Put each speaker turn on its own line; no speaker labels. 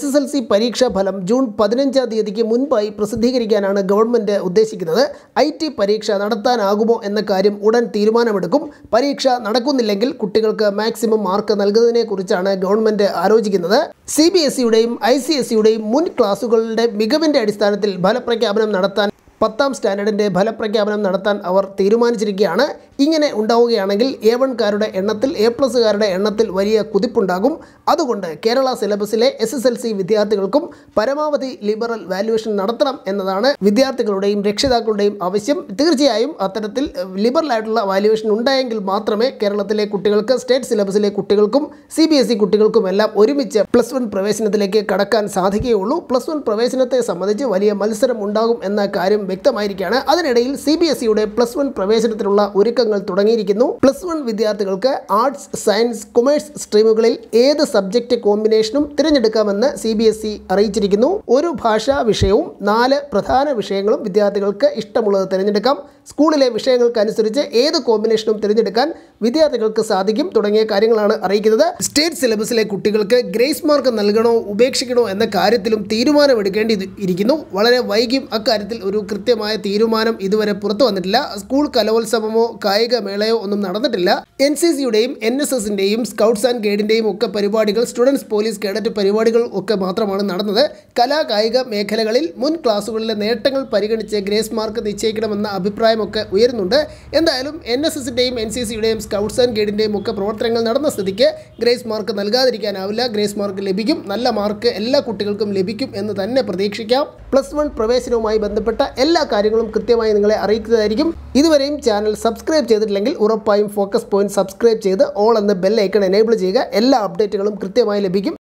S L C പരീക്ഷാ ഫലം June പതിനഞ്ചാം തീയതിക്ക് മുൻപായി പ്രസിദ്ധീകരിക്കാനാണ് ഗവൺമെൻറ് ഉദ്ദേശിക്കുന്നത് ഐ ടി പരീക്ഷ നടത്താനാകുമോ എന്ന കാര്യം ഉടൻ തീരുമാനമെടുക്കും പരീക്ഷ നടക്കുന്നില്ലെങ്കിൽ കുട്ടികൾക്ക് മാക്സിമം മാർക്ക് നൽകുന്നതിനെക്കുറിച്ചാണ് ഗവൺമെൻറ് ആലോചിക്കുന്നത് സി ബി എസ് സിയുടെയും ഐ സി എസ് സിയുടെയും മുൻ ക്ലാസുകളുടെ മികവിൻ്റെ അടിസ്ഥാനത്തിൽ ഫലപ്രഖ്യാപനം നടത്താൻ പത്താം സ്റ്റാൻഡേർഡിൻ്റെ ഫലപ്രഖ്യാപനം നടത്താൻ അവർ തീരുമാനിച്ചിരിക്കുകയാണ് ഇങ്ങനെ ഉണ്ടാവുകയാണെങ്കിൽ എ വൺകാരുടെ എണ്ണത്തിൽ എ പ്ലസുകാരുടെ എണ്ണത്തിൽ വലിയ കുതിപ്പുണ്ടാകും അതുകൊണ്ട് കേരള സിലബസിലെ എസ് എസ് എൽ സി വിദ്യാർത്ഥികൾക്കും പരമാവധി ലിബറൽ വാല്യുവേഷൻ നടത്തണം എന്നതാണ് വിദ്യാർത്ഥികളുടെയും രക്ഷിതാക്കളുടെയും ആവശ്യം തീർച്ചയായും അത്തരത്തിൽ ലിബറൽ ആയിട്ടുള്ള വാല്യുവേഷൻ ഉണ്ടായെങ്കിൽ മാത്രമേ കേരളത്തിലെ കുട്ടികൾക്ക് സ്റ്റേറ്റ് സിലബസിലെ കുട്ടികൾക്കും സി ബി എസ് ഇ കുട്ടികൾക്കുമെല്ലാം ഒരുമിച്ച് പ്ലസ് വൺ പ്രവേശനത്തിലേക്ക് കടക്കാൻ സാധിക്കുകയുള്ളൂ പ്ലസ് വൺ പ്രവേശനത്തെ സംബന്ധിച്ച് വലിയ മത്സരം ഉണ്ടാകും എന്ന കാര്യം വ്യക്തമായിരിക്കുകയാണ് അതിനിടയിൽ സി ബി എസ് ഇയുടെ പ്ലസ് വൺ പ്രവേശനത്തിനുള്ള ഒരുക്കങ്ങൾ തുടങ്ങിയിരിക്കുന്നു പ്ലസ് വൺ വിദ്യാർത്ഥികൾക്ക് ആർട്സ് സയൻസ് കൊമേഴ്സ് സ്ട്രീമുകളിൽ ഏത് സബ്ജക്റ്റ് കോമ്പിനേഷനും തിരഞ്ഞെടുക്കാമെന്ന് സി ബി എസ് ഇ അറിയിച്ചിരിക്കുന്നു ഒരു ഭാഷാ വിഷയവും നാല് പ്രധാന വിഷയങ്ങളും വിദ്യാർത്ഥികൾക്ക് ഇഷ്ടമുള്ളത് തിരഞ്ഞെടുക്കാം സ്കൂളിലെ വിഷയങ്ങൾക്കനുസരിച്ച് ഏത് കോമ്പിനേഷനും തിരഞ്ഞെടുക്കാൻ വിദ്യാർത്ഥികൾക്ക് സാധിക്കും തുടങ്ങിയ കാര്യങ്ങളാണ് അറിയിക്കുന്നത് സ്റ്റേറ്റ് സിലബസിലെ കുട്ടികൾക്ക് ഗ്രേസ് മാർക്ക് നൽകണോ ഉപേക്ഷിക്കണോ എന്ന കാര്യത്തിലും തീരുമാനമെടുക്കേണ്ടി ഇരിക്കുന്നു വളരെ വൈകിയും അക്കാര്യത്തിൽ ഒരു കൃത്യമായ തീരുമാനം ഇതുവരെ പുറത്തു വന്നിട്ടില്ല സ്കൂൾ കലോത്സവമോ കായിക മേളയോ ഒന്നും നടന്നിട്ടില്ല എൻ സി സിയുടെയും എൻ എസ് എസിൻ്റെയും സ്കൗട്ട്സ് ആൻഡ് ഗൈഡിൻ്റെയും ഒക്കെ പരിപാടികൾ സ്റ്റുഡൻസ് പോലീസ് കേഡറ്റ് പരിപാടികൾ ഒക്കെ മാത്രമാണ് നടന്നത് കലാ കായിക മേഖലകളിൽ മുൻ ക്ലാസ്സുകളിലെ നേട്ടങ്ങൾ പരിഗണിച്ച് ഗ്രേസ് മാർക്ക് നിശ്ചയിക്കണമെന്ന അഭിപ്രായമൊക്കെ ഉയരുന്നുണ്ട് എന്തായാലും എൻ എസ് എസിൻ്റെയും എൻ സി സിയുടെയും സ്കൗട്ട്സ് ആൻഡ് ഗൈഡിൻ്റെയും ഒക്കെ പ്രവർത്തനങ്ങൾ നടന്ന സ്ഥിതിക്ക് ഗ്രേസ് മാർക്ക് നൽകാതിരിക്കാനാവില്ല ഗ്രേസ് മാർക്ക് ലഭിക്കും നല്ല മാർക്ക് എല്ലാ കുട്ടികൾക്കും ലഭിക്കും എന്ന് തന്നെ പ്രതീക്ഷിക്കാം പ്ലസ് വൺ പ്രവേശനവുമായി ബന്ധപ്പെട്ട എല്ലാ കാര്യങ്ങളും കൃത്യമായി നിങ്ങളെ അറിയിക്കുന്നതായിരിക്കും ഇതുവരെയും ചാനൽ സബ്സ്ക്രൈബ് ചെയ്തിട്ടില്ലെങ്കിൽ ഉറപ്പായും ഫോക്കസ് പോയിന്റ് സബ്സ്ക്രൈബ് ചെയ്ത് ഓൾ എന്ന ബെൽ ഐക്കൺ എനേബിൾ ചെയ്യുക എല്ലാ അപ്ഡേറ്റുകളും കൃത്യമായി ലഭിക്കും